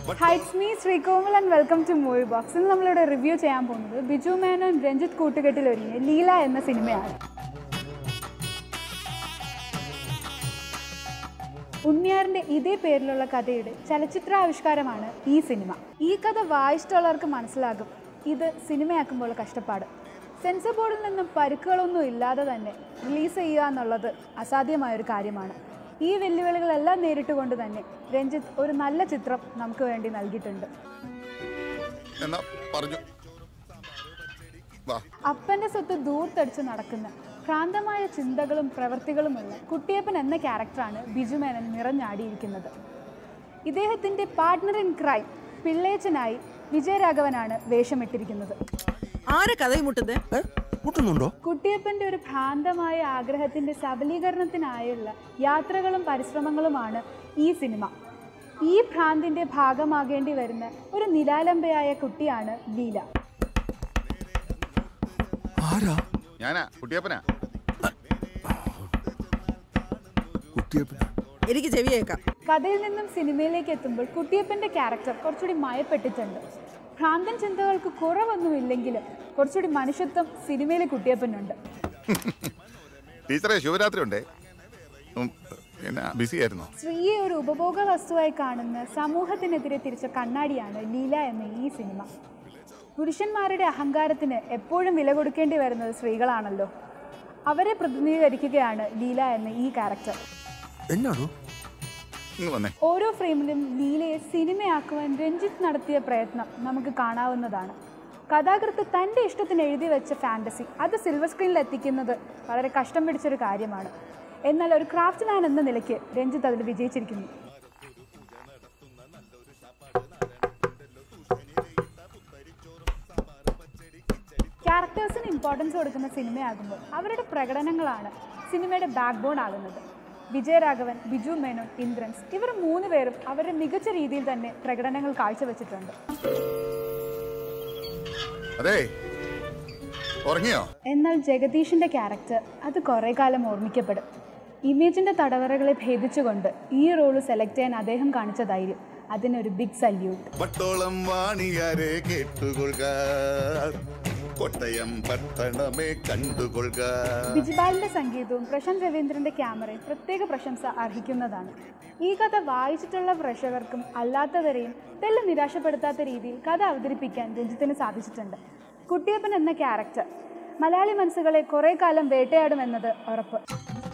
heights me Sreekomal and welcome to movie box ഇന്ന് നമ്മളിവിടെ review ചെയ്യാൻ പോകുന്നത് ബിജു മേനോൻ രഞ്ജിത്ത് കൂട്ടുകെട്ടിൽ ഒരുങ്ങിയ ലീല എന്ന സിനിമയാണ് ഉണ്ണിയാറിന്റെ ഇതേ പേരിലുള്ള കഥയുടെ ചലച്ചിത്രാവിഷ്കാരമാണ് ഈ സിനിമ ഈ കഥ വായിച്ചിട്ടുള്ളവർക്ക് മനസ്സിലാകും ഇത് സിനിമയാക്കുമ്പോൾ കഷ്ടപ്പാട് സെൻസർ ബോർഡിൽ നിന്നും പരുക്കുകളൊന്നും ഇല്ലാതെ തന്നെ റിലീസ് ചെയ്യുക എന്നുള്ളത് അസാധ്യമായൊരു കാര്യമാണ് ഈ വെല്ലുവിളികളെല്ലാം നേരിട്ടുകൊണ്ട് തന്നെ രഞ്ജിത്ത് ഒരു നല്ല ചിത്രം നമുക്ക് വേണ്ടി നൽകിയിട്ടുണ്ട് എന്നാ പറഞ്ഞു വാ അപ്പന്റെ സ്വത്ത് ദൂർത്തടിച്ച് നടക്കുന്ന ഭ്രാന്തമായ ചിന്തകളും പ്രവൃത്തികളുമുള്ള കുട്ടിയപ്പൻ എന്ന ക്യാരക്ടറാണ് ബിജു മേനൻ നിറഞ്ഞാടിയിരിക്കുന്നത് ഇദ്ദേഹത്തിന്റെ പാർട്ട്ണർ ഇൻ ക്രൈം പിള്ളേച്ചനായി വിജയരാഘവനാണ് വേഷമിട്ടിരിക്കുന്നത് ആരെ കഥയും മുട്ടുന്നത് മുട്ടുന്നുണ്ടോ കുട്ടിയപ്പന്റെ ഒരു ഭ്രാന്തമായ ആഗ്രഹത്തിന്റെ സബലീകരണത്തിനായുള്ള യാത്രകളും പരിശ്രമങ്ങളുമാണ് ഈ സിനിമ ഈ ഭ്രാന്തിന്റെ ഭാഗമാകേണ്ടി വരുന്ന ഒരു നിലാലംബയായ കുട്ടിയാണ് ലീല ആരാ ഞാനാ കുട്ടിയപ്പനാ കുട്ടിയപ്പൻ എനിക്ക് ചെവി കേൾക്കാം കഥയിൽ നിന്നും സിനിമയിലേക്ക് എത്തുമ്പോൾ കുട്ടിയപ്പന്റെ ക്യാരക്ടർ കുറച്ചുകൂടി മയപ്പെട്ടിട്ടുണ്ട് ഭ്രാന്തൻ ചിന്തകൾക്ക് കുറവൊന്നുമില്ലെങ്കിലും കുറച്ചുകൂടി മനുഷ്യത്വം സിനിമയിലെ കുട്ടിയപ്പനുണ്ട് ടീച്ചറെ ശിവരാത്രി ഉണ്ടേ ഉം, എന്നാ ബിസി ആയിരുന്നോ സ്ത്രീയെ ഒരു ഉപഭോഗ വസ്തുവായി കാണുന്ന സമൂഹത്തിനെതിരെ തിരിച്ച കണ്ണാടിയാണ് ലീല എന്ന ഈ സിനിമ പുരുഷന്മാരുടെ അഹങ്കാരത്തിന് എപ്പോഴും വില കൊടുക്കേണ്ടി വരുന്നത് സ്ത്രീകളാണല്ലോ അവരെ പ്രതിനിധീകരിക്കുകയാണ് ലീല എന്ന ഈ ക്യാരക്ടർ എന്നാണോ ഇങ്ങ് വന്നേ ഓരോ ഫ്രെയിമിലും ലീലയെ സിനിമയാക്കുവാൻ രഞ്ജിത്ത് നടത്തിയ പ്രയത്നം നമുക്ക് കാണാവുന്നതാണ് കഥാകൃത്ത് തൻ്റെ ഇഷ്ടത്തിന് എഴുതി വെച്ച ഫാൻറ്റസി അത് സിൽവർ സ്ക്രീനിൽ എത്തിക്കുന്നത് വളരെ കഷ്ടം പിടിച്ചൊരു കാര്യമാണ് എന്നാൽ ഒരു ക്രാഫ്റ്റ് മാൻ എന്ന നിലയ്ക്ക് രഞ്ജിത്ത് അതിൽ വിജയിച്ചിരിക്കുന്നു ക്യാരക്ടേഴ്സിന് ഇമ്പോർട്ടൻസ് കൊടുക്കുന്ന സിനിമയാകുമ്പോൾ അവരുടെ പ്രകടനങ്ങളാണ് സിനിമയുടെ ബാക്ക് ബോൺ ആകുന്നത് വിജയരാഘവൻ ബിജു മേനോൻ ഇന്ദ്രൻസ് ഇവർ മൂന്ന് പേരും അവരുടെ മികച്ച രീതിയിൽ തന്നെ പ്രകടനങ്ങൾ കാഴ്ചവെച്ചിട്ടുണ്ട് അതെ ഉറങ്ങിയോ എന്നാൽ ജഗദീഷിന്റെ ക്യാരക്ടർ അത് കുറേ കാലം ഓർമ്മിക്കപ്പെടും ഇമേജിന്റെ തടവറകളെ ഭേദിച്ചുകൊണ്ട് ഈ റോള് സെലക്ട് ചെയ്യാൻ അദ്ദേഹം കാണിച്ച ധൈര്യം അതിനൊരു ബിഗ് സല്യൂട്ട് പട്ടോളം വാണിയാരെ കേട്ടുകൊള്ളുക കൊട്ടയം പട്ടണമേ കണ്ടുകൊള്ളുക ബിജിബാലിന്റെ സംഗീതവും പ്രശാന്ത് രവീന്ദ്രന്റെ ക്യാമറയും പ്രത്യേക പ്രശംസ അർഹിക്കുന്നതാണ് ഈ കഥ വായിച്ചിട്ടുള്ള പ്രേക്ഷകർക്കും അല്ലാത്തവരെയും തെല്ല് നിരാശപ്പെടുത്താത്ത രീതിയിൽ കഥ അവതരിപ്പിക്കാൻ രഞ്ജിത്തിന് സാധിച്ചിട്ടുണ്ട് കുട്ടിയപ്പൻ എന്ന ക്യാരക്ടർ മലയാളി മനസ്സുകളെ കുറേ കാലം വേട്ടയാടുമെന്നത് ഉറപ്പ്